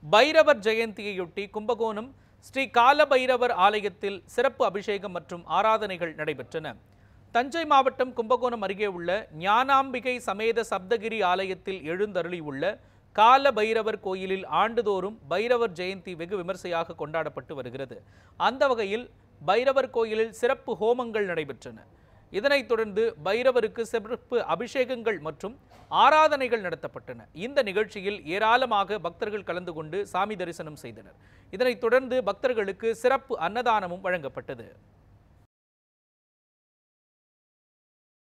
பைரவர் ஜெயந்தியையொட்டி கும்பகோணம் ஸ்ரீ கால பைரவர் ஆலயத்தில் சிறப்பு அபிஷேகம் மற்றும் ஆராதனைகள் நடைபெற்றன தஞ்சை மாவட்டம் கும்பகோணம் அருகே உள்ள ஞானாம்பிகை சமேத சப்தகிரி ஆலயத்தில் எழுந்தருளியுள்ள கால பைரவர் கோயிலில் ஆண்டுதோறும் பைரவர் ஜெயந்தி வெகு விமர்சையாக கொண்டாடப்பட்டு வருகிறது அந்த வகையில் பைரவர் கோயிலில் சிறப்பு ஹோமங்கள் நடைபெற்றன இதனைத் தொடர்ந்து பைரவருக்கு சிறப்பு அபிஷேகங்கள் மற்றும் ஆராதனைகள் நடத்தப்பட்டன இந்த நிகழ்ச்சியில் ஏராளமாக பக்தர்கள் கலந்து கொண்டு சாமி தரிசனம் செய்தனர் இதனைத் தொடர்ந்து பக்தர்களுக்கு சிறப்பு அன்னதானமும் வழங்கப்பட்டது